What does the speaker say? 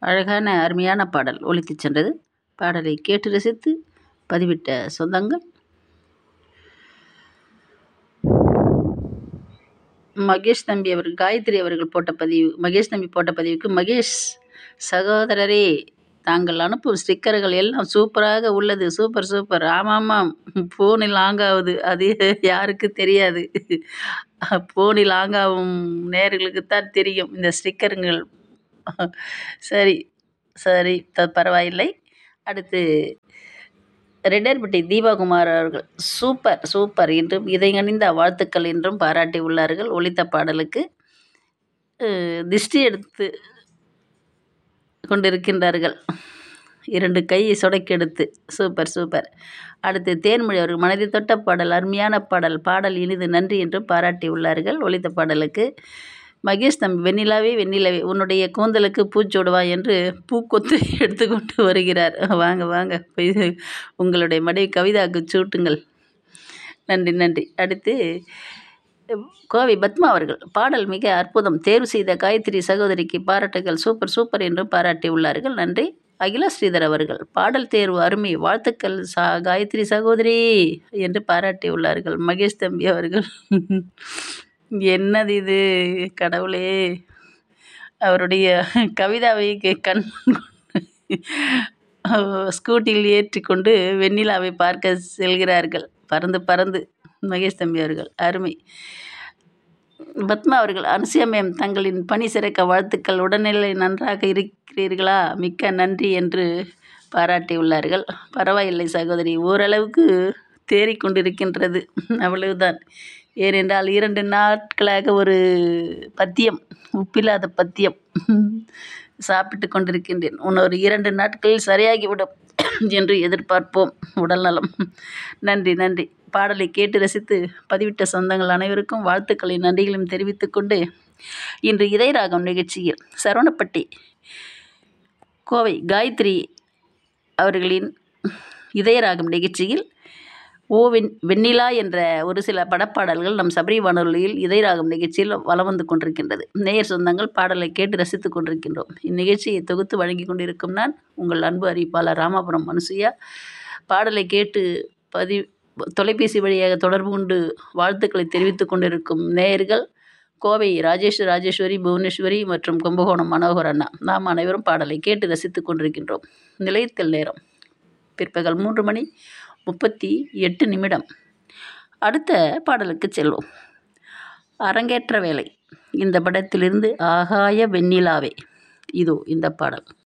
அழகான அருமையான பாடல் ஒலித்துச் சென்றது பாடலை கேட்டு ரசித்து பதிவிட்ட சொந்தங்கள் மகேஷ் தம்பி அவர்கள் காயத்ரி அவர்கள் போட்ட பதிவு மகேஷ் தம்பி போட்ட பதிவுக்கு மகேஷ் சகோதரரே தாங்கள் அனுப்பும் ஸ்டிக்கர்கள் எல்லாம் சூப்பராக உள்ளது சூப்பர் சூப்பர் ஆமாம் ஃபோனில் லாங் ஆகுது அது யாருக்கு தெரியாது ஃபோனில் லாங் ஆகும் நேர்களுக்கு தான் தெரியும் இந்த ஸ்டிக்கருங்கள் சரி சரி த பரவாயில்லை அடுத்து ரெட்டர்பட்டி தீபாகுமார் அவர்கள் சூப்பர் சூப்பர் என்றும் இதயங்கனிந்த வாழ்த்துக்கள் என்றும் பாராட்டி உள்ளார்கள் ஒலித்த பாடலுக்கு அஹ், திஷ்டி எடுத்து கொண்டிருக்கின்றார்கள் இரண்டு கையை சொடக்கெடுத்து சூப்பர் சூப்பர் அடுத்து தேன்மொழி அவர்கள் மனதை தொட்ட பாடல் அருமையான பாடல் பாடல் இனிது நன்றி என்றும் பாராட்டி உள்ளார்கள் ஒலித்த பாடலுக்கு மகேஷ் தம்பி வெண்ணிலாவே வெண்ணிலாவே உன்னுடைய கூந்தலுக்கு பூச்சோடுவா என்று பூக்கொத்து எடுத்துக்கொண்டு வருகிறார் வாங்க வாங்க போய் உங்களுடைய மனைவி கவிதாவுக்கு சூட்டுங்கள் நன்றி நன்றி அடுத்து கோவை பத்மா அவர்கள் பாடல் மிக அற்புதம் தேர்வு செய்த காயத்ரி சகோதரிக்கு பாராட்டுகள் சூப்பர் சூப்பர் என்று பாராட்டி உள்ளார்கள் நன்றி அகிலா ஸ்ரீதர் அவர்கள் பாடல் தேர்வு அருமை வாழ்த்துக்கள் சா காயத்ரி சகோதரி என்று பாராட்டி உள்ளார்கள் மகேஷ் தம்பி அவர்கள் என்னது இது கடவுளே அவருடைய கவிதாவை கே- கண் ஸ்கூட்டியில் ஏற்றிக்கொண்டு வெண்ணிலாவை பார்க்க செல்கிறார்கள் பறந்து பறந்து மகேஷ் தம்பி அவர்கள் அருமை பத்மா அவர்கள் அனுசியா மேம் தங்களின் பணி சிறக்க வாழ்த்துக்கள் உடல்நிலை நன்றாக இருக்கிறீர்களா மிக்க நன்றி என்று பாராட்டியுள்ளார்கள் பரவாயில்லை சகோதரி ஓரளவுக்கு தேறிக்கொண்டிருக்கின்றது அவ்வளவுதான் ஏனென்றால் இரண்டு நாட்களாக ஒரு பத்தியம் உப்பில்லாத பத்தியம் சாப்பிட்டு கொண்டிருக்கின்றேன் இன்னொரு இரண்டு நாட்களில் சரியாகிவிடும் என்று எதிர்பார்ப்போம் உடல்நலம் நன்றி நன்றி பாடலை கேட்டு ரசித்து பதிவிட்ட சொந்தங்கள் அனைவருக்கும் வாழ்த்துக்களை நன்றிகளையும் தெரிவித்துக் கொண்டு இன்று இதயராகம் நிகழ்ச்சியில் சரவணப்பட்டி கோவை காயத்ரி அவர்களின் இதயராகம் நிகழ்ச்சியில் ஓ வெண் வெண்ணிலா என்ற ஒரு சில படப்பாடல்கள் நம் சபரி வானொலியில் இதயராகம் நிகழ்ச்சியில் வலம் வந்து கொண்டிருக்கின்றது நேயர் சொந்தங்கள் பாடலை கேட்டு ரசித்துக் கொண்டிருக்கின்றோம் இந்நிகழ்ச்சியை தொகுத்து வழங்கி கொண்டிருக்கும் நான் உங்கள் அன்பு அறிவிப்பாளர் ராமாபுரம் அனுசுயா பாடலை கேட்டு பதி தொலைபேசி வழியாக தொடர்பு கொண்டு வாழ்த்துக்களை தெரிவித்துக் கொண்டிருக்கும் நேயர்கள் கோவை ராஜேஷ் ராஜேஸ்வரி புவனேஸ்வரி மற்றும் கும்பகோணம் மனோகர் அண்ணா நாம் அனைவரும் பாடலை கேட்டு ரசித்துக் கொண்டிருக்கின்றோம் நிலையத்தில் நேரம் பிற்பகல் மூன்று மணி முப்பத்தி எட்டு நிமிடம் அடுத்த பாடலுக்கு செல்வோம் அரங்கேற்ற வேலை இந்த படத்திலிருந்து ஆகாய வெண்ணிலாவே இதோ இந்த பாடல்